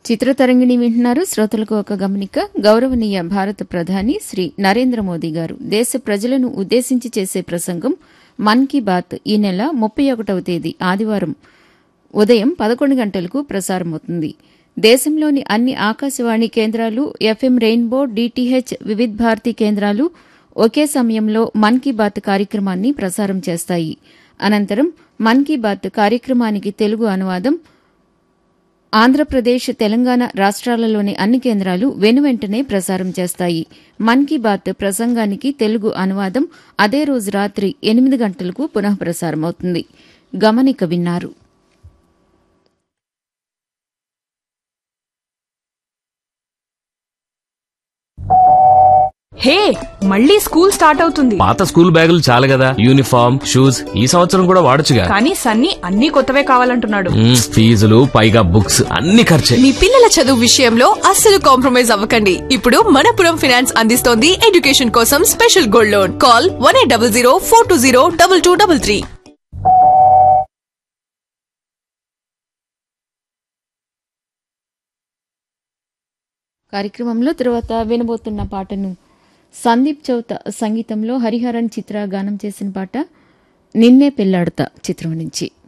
చిత్రతరంగిణి వింటున్నారు శ్రోతలకు ఒక గమనిక గౌరవనీయ భారత ప్రధాని శ్రీ నరేంద్ర మోదీ గారు దేశ ప్రజలను ఉద్దేశించి చేసే ప్రసంగం మన్ కీ బాత్ ఈ నెల ముప్పై ఒకటవ తేదీ ఆదివారం ఉదయం పదకొండు గంటలకు ప్రసారమవుతుంది దేశంలోని అన్ని ఆకాశవాణి కేంద్రాలు FM rainbow DTH Vividh Bharati కేంద్రాలు ఒకే సమయంలో మన్ కీ బాత్ కార్యక్రమాన్ని ప్రసారం చేస్తాయి అనంతరం మన్ కీ బాత్ కార్యక్రమానికి తెలుగు అనువాదం ఆంధ్రప్రదేశ్ తెలంగాణ రాష్ట్రాలలోని అన్ని కేంద్రాలు వెనువెంటనే ప్రసారం చేస్తాయి మన్ కీ బాత్ ప్రసంగానికి తెలుగు అనువాదం అదే రోజు రాత్రి ఎనిమిది గంటలకు పునః ప్రసారమవుతుంది గమనిక విన్నారు హే మళ్ళీ స్కూల్ స్టార్ట్ అవుతుంది పాత స్కూల్ బ్యాగులు చాలు కదా యూనిఫామ్ షూస్ ఈ సంవత్సరం కూడా వాడొచ్చుగా కానీ సన్నీ అన్ని కొత్తవే కావాలంటున్నాడు మ్మ్, ఫీజులు పైగా బుక్స్ అన్ని ఖర్చే మీ పిల్లల చదువు విషయంలో అస్సలు కాంప్రమైజ్ అవ్వకండి ఇప్పుడు మనపురం ఫినాన్స్ అందిస్తోంది ఎడ్యుకేషన్ కోసం special gold loan call one eight double zero four two zero double two double three కార్యక్రమంలో తర్వాత వినబోతున్న పాటను సందీప్ చౌత సంగీతంలో హరిహరన్ చిత్ర గానం చేసిన పాట నిన్నే పెళ్లాడతా చిత్రం నుంచి